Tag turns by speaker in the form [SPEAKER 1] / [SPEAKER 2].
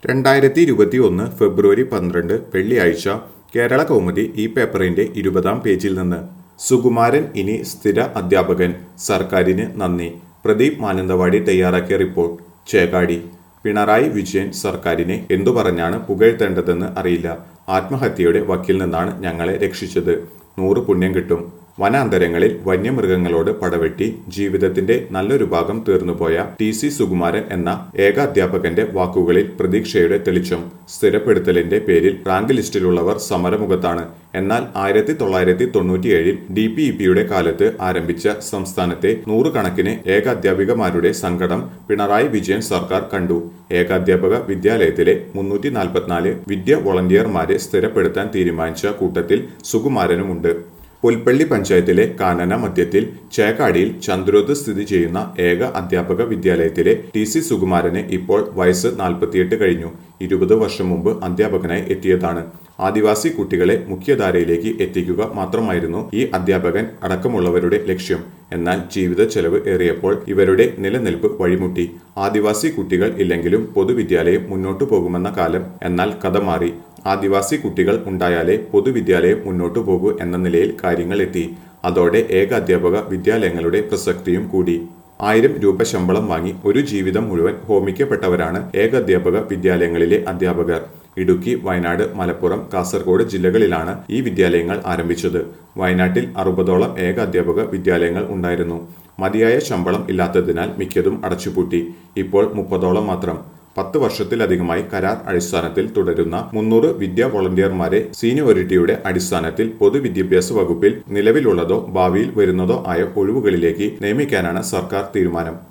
[SPEAKER 1] രണ്ടായിരത്തി ഇരുപത്തി ഒന്ന് ഫെബ്രുവരി പന്ത്രണ്ട് വെള്ളിയാഴ്ച കേരള കൗമുദി ഈ പേപ്പറിന്റെ ഇരുപതാം പേജിൽ നിന്ന് സുകുമാരൻ ഇനി സ്ഥിര അധ്യാപകൻ സർക്കാരിന് നന്ദി പ്രദീപ് മാനന്തവാടി തയ്യാറാക്കിയ റിപ്പോർട്ട് ചേകാടി പിണറായി വിജയൻ സർക്കാരിനെ എന്തു പറഞ്ഞാണ് പുകഴ്ത്തേണ്ടതെന്ന് അറിയില്ല ആത്മഹത്യയുടെ വക്കിൽ നിന്നാണ് ഞങ്ങളെ രക്ഷിച്ചത് നൂറ് പുണ്യം കിട്ടും വനാന്തരങ്ങളിൽ വന്യമൃഗങ്ങളോട് പടവെട്ടി ജീവിതത്തിന്റെ നല്ലൊരു ഭാഗം തീർന്നുപോയ ടി സി സുകുമാരൻ എന്ന ഏക അധ്യാപകന്റെ വാക്കുകളിൽ പ്രതീക്ഷയുടെ തെളിച്ചം സ്ഥിരപ്പെടുത്തലിന്റെ പേരിൽ റാങ്ക് ലിസ്റ്റിലുള്ളവർ സമരമുഖത്താണ് എന്നാൽ ആയിരത്തി തൊള്ളായിരത്തി തൊണ്ണൂറ്റിയേഴിൽ ഡി പി ഇ പിയുടെ കാലത്ത് ആരംഭിച്ച സംസ്ഥാനത്തെ നൂറുകണക്കിന് ഏകാധ്യാപികമാരുടെ സങ്കടം പിണറായി വിജയൻ സർക്കാർ കണ്ടു ഏകാധ്യാപക വിദ്യാലയത്തിലെ മുന്നൂറ്റി നാൽപ്പത്തിനാല് വിദ്യ വോളണ്ടിയർമാരെ സ്ഥിരപ്പെടുത്താൻ തീരുമാനിച്ച കൂട്ടത്തിൽ സുകുമാരനുമുണ്ട് പുൽപ്പള്ളി പഞ്ചായത്തിലെ കാനന മധ്യത്തിൽ ചേക്കാടിയിൽ ചന്ദ്രോത്ത് സ്ഥിതി ചെയ്യുന്ന ഏക അധ്യാപക വിദ്യാലയത്തിലെ ടി സി സുകുമാരന് ഇപ്പോൾ വയസ്സ് നാൽപ്പത്തിയെട്ട് കഴിഞ്ഞു ഇരുപത് വർഷം മുമ്പ് അധ്യാപകനായി എത്തിയതാണ് ആദിവാസി കുട്ടികളെ മുഖ്യധാരയിലേക്ക് എത്തിക്കുക മാത്രമായിരുന്നു ഈ അധ്യാപകൻ അടക്കമുള്ളവരുടെ ലക്ഷ്യം എന്നാൽ ജീവിത ചെലവ് ഏറിയപ്പോൾ ഇവരുടെ നിലനിൽപ്പ് വഴിമുട്ടി ആദിവാസി കുട്ടികൾ ഇല്ലെങ്കിലും പൊതുവിദ്യാലയം മുന്നോട്ടു പോകുമെന്ന കാലം എന്നാൽ കഥ മാറി ആദിവാസി കുട്ടികൾ ഉണ്ടായാലേ പൊതുവിദ്യാലയം മുന്നോട്ടു പോകൂ എന്ന നിലയിൽ കാര്യങ്ങൾ എത്തി അതോടെ ഏക അധ്യാപക വിദ്യാലയങ്ങളുടെ പ്രസക്തിയും കൂടി ആയിരം രൂപ ശമ്പളം വാങ്ങി ഒരു ജീവിതം മുഴുവൻ ഹോമിക്കപ്പെട്ടവരാണ് ഏകാധ്യാപക വിദ്യാലയങ്ങളിലെ അധ്യാപകർ ഇടുക്കി വയനാട് മലപ്പുറം കാസർഗോഡ് ജില്ലകളിലാണ് ഈ വിദ്യാലയങ്ങൾ ആരംഭിച്ചത് വയനാട്ടിൽ അറുപതോളം ഏക അധ്യാപക വിദ്യാലയങ്ങൾ ഉണ്ടായിരുന്നു മതിയായ ശമ്പളം ഇല്ലാത്തതിനാൽ മിക്കതും അടച്ചുപൂട്ടി ഇപ്പോൾ മുപ്പതോളം മാത്രം പത്ത് വർഷത്തിലധികമായി കരാർ അടിസ്ഥാനത്തിൽ തുടരുന്ന മുന്നൂറ് വിദ്യാ വോളണ്ടിയർമാരെ സീനിയോറിറ്റിയുടെ അടിസ്ഥാനത്തിൽ പൊതുവിദ്യാഭ്യാസ വകുപ്പിൽ നിലവിലുള്ളതോ ഭാവിയിൽ വരുന്നതോ ആയ ഒഴിവുകളിലേക്ക് നിയമിക്കാനാണ് സർക്കാർ തീരുമാനം